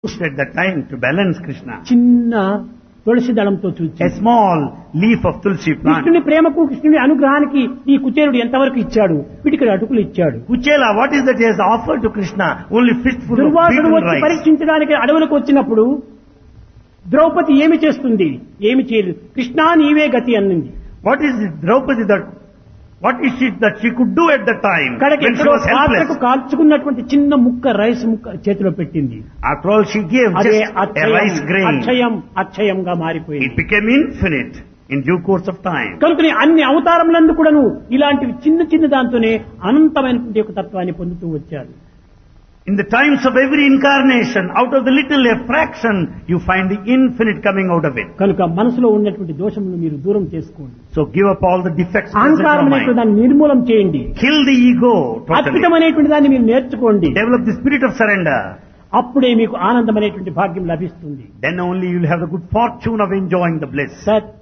used at that time to balance Krishna. చిన్న తులసి దళంతో చూచి A small leaf of tulsi plant. కృష్ణుని ప్రేమకు కృష్ణుని అనుగ్రహానికి ఈ కుచేరుడు ఎంతవరకు ఇచ్చాడు వీటికి అటుకులు ఇచ్చాడు Kuchela, what is that he has offered to Krishna? Only fistful of దుర్వాసుడు beaten వచ్చి rice. పరీక్షించడానికి అడవులకు వచ్చినప్పుడు ద్రౌపది ఏమి చేస్తుంది ఏమి చేయలేదు కృష్ణా నీవే గతి అన్నింది What is it, Draupadi that, what is it that she could do at the time కడకి when she ఎక్కడో was పాత్రకు helpless? కాల్చుకున్నటువంటి చిన్న ముక్క రైస్ ముక్క చేతిలో పెట్టింది After all, she gave అదే just a అక్షయం rice grain. అక్షయం అక్షయంగా మారిపోయింది It became infinite in due course of time. కనుకనే అన్ని అవతారములందు కూడాను ఇలాంటివి చిన్న చిన్న దాంతోనే అనంతమైనటువంటి ఒక తత్వాన్ని పొందుతూ వచ్చారు In the times of every incarnation, out of the little a fraction, you find the infinite coming out of it. కనుక మనసులో ఉన్నటువంటి దోషములను మీరు దూరం చేసుకోండి So give up all the defects present in అహంకారం your అనేటువంటి mind. దాన్ని నిర్మూలం చేయండి Kill the ego totally. అద్భుతం అనేటువంటి దాన్ని మీరు నేర్చుకోండి Develop the spirit of surrender. అప్పుడే మీకు ఆనందం అనేటువంటి భాగ్యం లభిస్తుంది Then only you will have the good fortune of enjoying the bliss. సత్